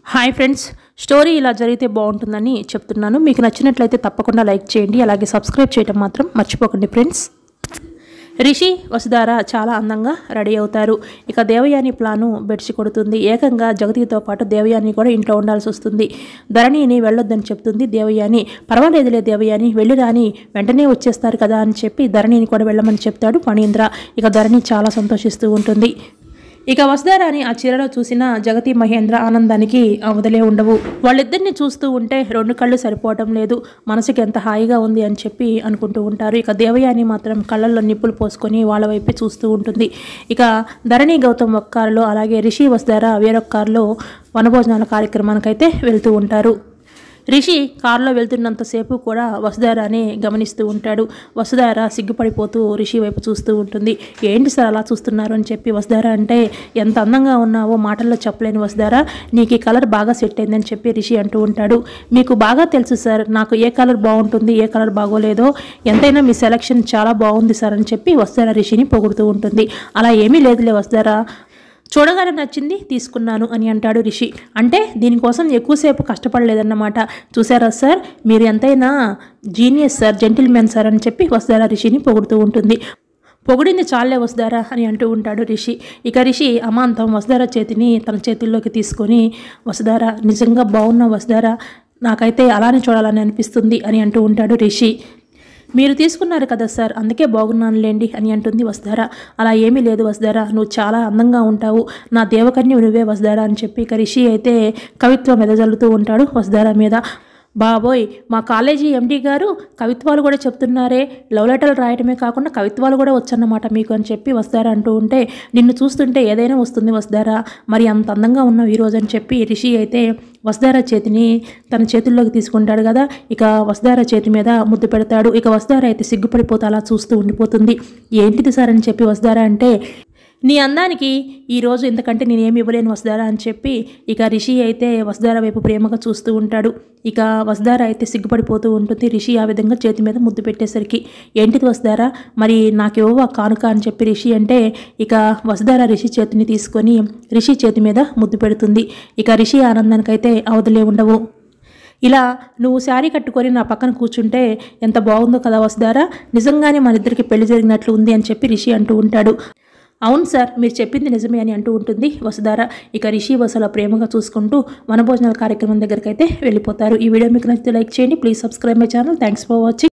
hi friends story ఇలా జరిగితే బాగుంటుందని చెప్తున్నాను మీకు నచ్చినట్లయితే తప్పకుండా లైక్ చేయండి అలాగే సబ్స్క్రైబ్ చేయడం మాత్రం మర్చిపోకండి ఫ్రెండ్స్ రిషి వసుధార చాలా అందంగా రెడీ అవుతారు ఇక దేవయాని ప్లాను బెడ్సి కొడుతుంది ఏకంగా జగతితో పాటు దేవయాని కూడా ఇంట్లో ఉండాల్సి వస్తుంది ధరణిని వెళ్ళొద్దని చెప్తుంది దేవయాని పర్వాలేదులే దేవయాని వెళ్ళి రాని వెంటనే వచ్చేస్తారు కదా అని చెప్పి ధరణిని కూడా వెళ్ళమని చెప్తాడు ఫణీంద్ర ఇక ధరణి చాలా సంతోషిస్తూ ఉంటుంది ఇక వసుధారాని ఆ చీరలో చూసిన జగతి మహేంద్ర ఆనందానికి అవదలే ఉండవు వాళ్ళిద్దరిని చూస్తూ ఉంటే రెండు కళ్ళు సరిపోవటం లేదు మనసుకి ఎంత హాయిగా ఉంది అని చెప్పి అనుకుంటూ ఉంటారు ఇక దేవయాని మాత్రం కళ్ళల్లో నిప్పులు పోసుకొని వాళ్ళ వైపే చూస్తూ ఉంటుంది ఇక ధరణి గౌతమ్ ఒక కారులో అలాగే రిషి వసుధార వేరొక కారులో వనభోజనాల కార్యక్రమానికైతే వెళ్తూ ఉంటారు రిషి కారులో వెళ్తున్నంతసేపు కూడా వసుధారాని గమనిస్తూ ఉంటాడు వసుధార సిగ్గుపడిపోతూ రిషి వైపు చూస్తూ ఉంటుంది ఏంటి సార్ అలా చూస్తున్నారు అని చెప్పి వసుధార అంటే ఎంత అందంగా ఉన్నావో మాటల్లో చెప్పలేని వసుధార నీకు ఈ కలర్ బాగా సెట్ అయిందని చెప్పి రిషి అంటూ ఉంటాడు మీకు బాగా తెలుసు సార్ నాకు ఏ కలర్ బాగుంటుంది ఏ కలర్ బాగోలేదో ఎంతైనా మీ సెలక్షన్ చాలా బాగుంది సార్ అని చెప్పి వసుధార రిషిని పొగుడుతూ ఉంటుంది అలా ఏమీ లేదులే వసుధార చూడగానే నచ్చింది తీసుకున్నాను అని అంటాడు రిషి అంటే దీనికోసం ఎక్కువసేపు కష్టపడలేదన్నమాట చూసారా సార్ మీరు ఎంతైనా జీనియస్ సార్ జెంటిల్మెన్ సార్ అని చెప్పి వసుధారా రిషిని పొగుడుతూ ఉంటుంది పొగిడింది చాలే వసుధారా అని అంటూ ఉంటాడు రిషి ఇక రిషి అమాంతం వసుధార చేతిని తన చేతుల్లోకి తీసుకొని వసుధార నిజంగా బాగున్న వసుధార నాకైతే అలానే చూడాలని అనిపిస్తుంది అని అంటూ ఉంటాడు రిషి మీరు తీసుకున్నారు కదా సార్ అందుకే బాగున్నానులేండి అని అంటుంది వసుధార అలా ఏమీ లేదు వసుధార నువ్వు చాలా అందంగా ఉంటావు నా దేవకన్య నువ్వే వసుధార అని చెప్పి ఇక రిషి అయితే కవిత్వం ఎదజల్లుతూ ఉంటాడు వసుధార మీద బాబోయ్ మా కాలేజీ ఎండి గారు కవిత్వాలు కూడా చెప్తున్నారే లవ్ లెటర్లు రాయటమే కాకుండా కవిత్వాలు కూడా వచ్చన్నమాట మీకు అని చెప్పి వస్తారా అంటూ ఉంటే నిన్ను చూస్తుంటే ఏదైనా వస్తుంది వస్తారా మరి అంత అందంగా ఉన్నావు ఈరోజు అని చెప్పి రిషి అయితే వసుధార చేతిని తన చేతుల్లోకి తీసుకుంటాడు కదా ఇక వసుధార చేతి మీద ముద్దు పెడతాడు ఇక వసుధార అయితే సిగ్గుపడిపోతూ అలా చూస్తూ ఉండిపోతుంది ఏంటిది సార్ అని చెప్పి వసుధార అంటే నీ అందానికి ఈరోజు ఇంతకంటే నేనేమి ఇవ్వలేను వసుధారా అని చెప్పి ఇక రిషి అయితే వసుధార వైపు ప్రేమగా చూస్తూ ఉంటాడు ఇక వసుధార అయితే సిగ్గుపడిపోతూ ఉంటుంది రిషి ఆ విధంగా చేతి మీద ముద్దు పెట్టేసరికి ఏంటిది వసుధారా మరి నాకేవో కానుక అని చెప్పి రిషి అంటే ఇక వసుధార రిషి చేతిని తీసుకొని రిషి చేతి మీద ముద్దు పెడుతుంది ఇక రిషి ఆనందానికైతే అవధులే ఉండవు ఇలా నువ్వు శారీ కట్టుకొని నా పక్కన కూర్చుంటే ఎంత బాగుందో కదా వసుధారా నిజంగానే మన ఇద్దరికి పెళ్లి జరిగినట్లు ఉంది అని చెప్పి రిషి అంటూ ఉంటాడు అవును సార్ మీరు చెప్పింది నిజమే అని అంటూ ఉంటుంది వసుధార ఇక రిషి వసుల ప్రేమగా చూసుకుంటూ వనభోజనాల కార్యక్రమం దగ్గరికి అయితే వెళ్ళిపోతారు ఈ వీడియో మీకు నచ్చితే లైక్ చేయండి please subscribe my channel thanks for watching